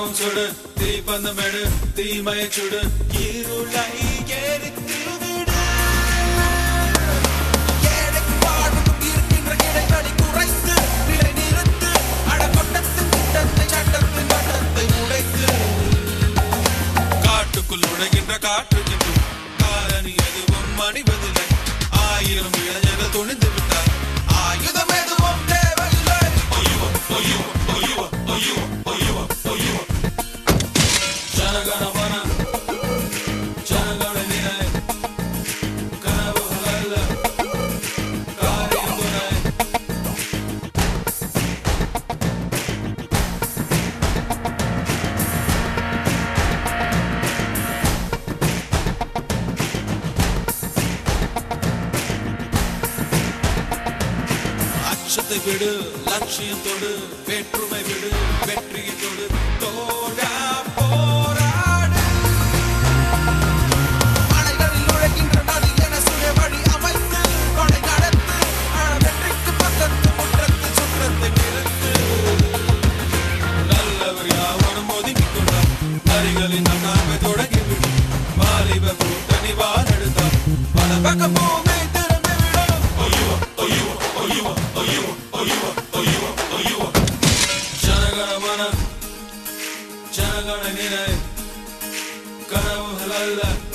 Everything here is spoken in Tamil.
கனவும் சுடு தீப்பந்தமெடு தீமையை சுடு இருளை எரித்து விடு ஏழைக்கு வாழ்வுக்கும் இருக்கின்ற இடைவெளி குறைத்து நிலை நிறுத்து அடக்கொட்டத்தின் திட்டத்தை சட்டத்தின் வட்டத்தை உடைத்து காட்டுக்குள் நுழைகின்ற காற்றுக்கின்றும் காலனி எதுவும் அணிவதில்லை ஆயிரம் இளைஞர்கள் துணிந்து விட்டார் ஆயுதம் எதுவும் தேவையில்லை ஜனகணமன ஜனகண நிலை கனவுகள் அல்ல காரியம் துணை அச்சத்தை விடு லட்சியம் தொடு வேற்றுமை விடு வெற்றியை தொடு தோழா போராடு மலைகளில் நுழைகின்ற நதி என சுய வழி அமைத்து கொடை நடத்து அழ வெற்றிக்கு பக்கத்து முற்றத்து சுற்றத்தை நிறுத்து நல்லவர் யாவரும் ஒதுங்கிக் கொண்டார் நரிகளின் நன்னாமை தொடங்கிவிடும் வாலிப கூட்டணி வாழெடுத்தார் பல பக்கம் பூமி திரும்பிவிடும் ஜனகணமன ஜனகண நினை கனவுகள் அல்ல